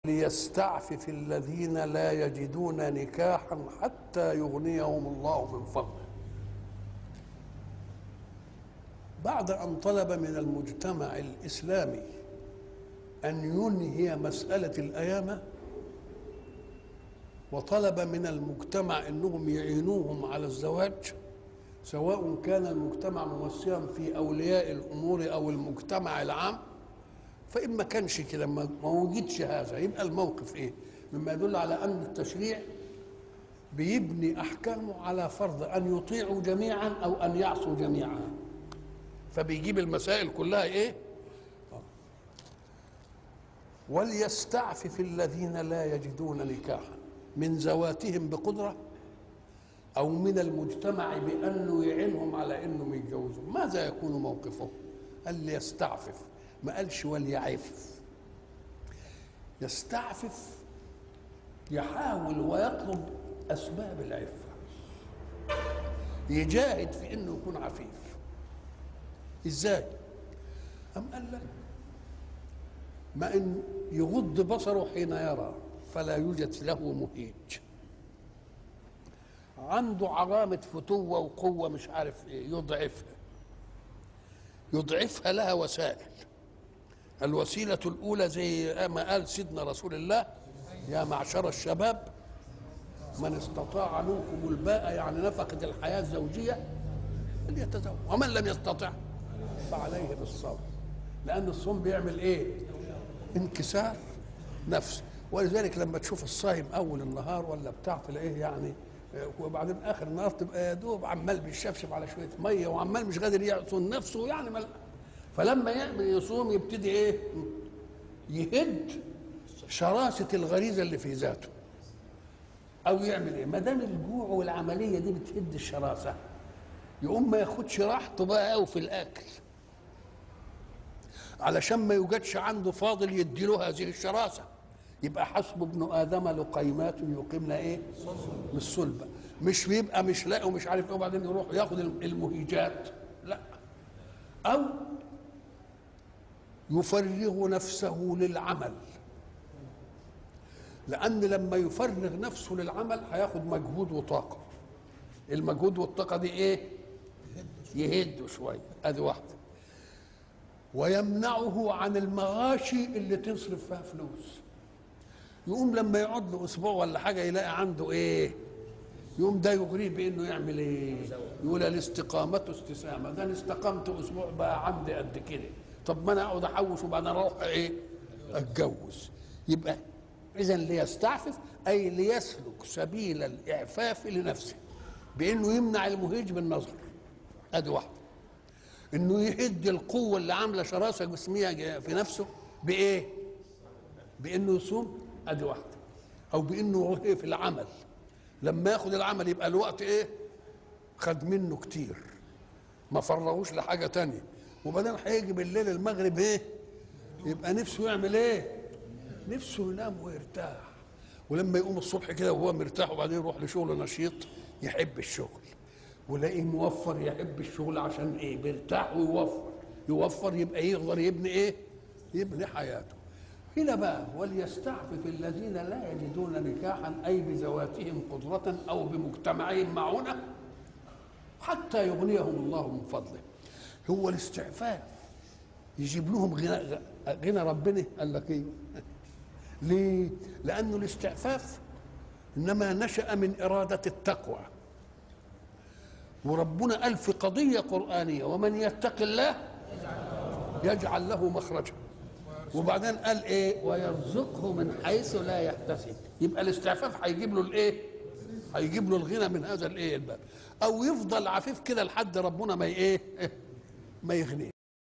ليستعفف الذين لا يجدون نكاحا حتى يغنيهم الله من فضله بعد ان طلب من المجتمع الاسلامي ان ينهي مساله الايامه وطلب من المجتمع انهم يعينوهم على الزواج سواء كان المجتمع ممثلا في اولياء الامور او المجتمع العام فإن ما كانش كده ما ما وجدش هذا يبقى الموقف إيه؟ مما يدل على أن التشريع بيبني أحكامه على فرض أن يطيعوا جميعا أو أن يعصوا جميعا فبيجيب المسائل كلها إيه؟ وليستعفف الذين لا يجدون نكاحا من ذواتهم بقدرة أو من المجتمع بأنه يعينهم على أنهم يتجوزوا ماذا يكون موقفهم؟ قال ليستعفف ما قالش وليعف يستعفف يحاول ويطلب اسباب العفه يجاهد في انه يكون عفيف ازاي ام قال لك ما ان يغض بصره حين يرى فلا يوجد له مهيج عنده علامة فتوة وقوة مش عارف ايه يضعفها يضعفها لها وسائل الوسيلة الأولى زي ما قال سيدنا رسول الله يا معشر الشباب من استطاع منكم الباء يعني نفقة الحياة الزوجية فليتزوج ومن لم يستطع فعليه بالصوم لأن الصوم بيعمل إيه؟ انكسار نفس ولذلك لما تشوف الصايم أول النهار ولا بتاع تلاقيه يعني وبعدين آخر النهار تبقى يا دوب عمال بيشفشف على شوية مية وعمال مش قادر يعصن نفسه يعني مل... فلما يعمل يصوم يبتدي ايه يهد شراسة الغريزة اللي في ذاته أو يعمل إيه؟ ما دام الجوع والعملية دي بتهد الشراسة يقوم ما ياخدش راحته بقى أو في الأكل علشان ما يوجدش عنده فاضل يديله هذه الشراسة يبقى حسب ابن آدم لقيمات يقيمنا إيه؟ من الصلبة مش بيبقى مش لاقي ومش عارف إيه وبعدين يروح ياخد المهيجات لا أو يفرغ نفسه للعمل لأن لما يفرغ نفسه للعمل هياخد مجهود وطاقة المجهود والطاقة دي إيه؟ يهدوا شوية أدي واحدة ويمنعه عن المغاشي اللي تصرف فيها فلوس يقوم لما يقعد له أسبوع ولا حاجة يلاقي عنده إيه؟ يقوم ده يغريه بانه يعمل ايه؟ يقول الاستقامة استسامة، ده انا استقمت اسبوع بقى عندي قد كده، طب ما انا اقعد احوش وبعدين اروح ايه؟ اتجوز. يبقى اذا ليستعفف اي ليسلك سبيل الاعفاف لنفسه بانه يمنع المهيج بالنظر. ادي واحده. انه يهد القوه اللي عامله شراسه جسميه في نفسه بايه؟ بانه يصوم ادي واحده. او بانه في العمل. لما ياخد العمل يبقى الوقت ايه خد منه كتير ما فرغوش لحاجه تانية وبعدين هيجي بالليل المغرب ايه يبقى نفسه يعمل ايه نفسه ينام ويرتاح ولما يقوم الصبح كده وهو مرتاح وبعدين يروح لشغل نشيط يحب الشغل ولاقيه موفر يحب الشغل عشان ايه بيرتاح ويوفر يوفر يبقى يقدر يبني ايه يبني حياته هنا بقى وليستعفف الذين لا يجدون نكاحا اي بذواتهم قدرة او بمجتمعهم معونة حتى يغنيهم الله من فضله هو الاستعفاف يجيب لهم غنى غنى ربنا قال لك ايه ليه لانه الاستعفاف انما نشا من اراده التقوى وربنا قال في قضيه قرانيه ومن يتق الله يجعل له مخرجا وبعدين قال ايه ويرزقه من حيث لا يحتسب يبقى الاستعفاف هيجيب له الايه هيجيب له الغنى من هذا الايه الباب او يفضل عفيف كده لحد ربنا ما ايه ما يغنيه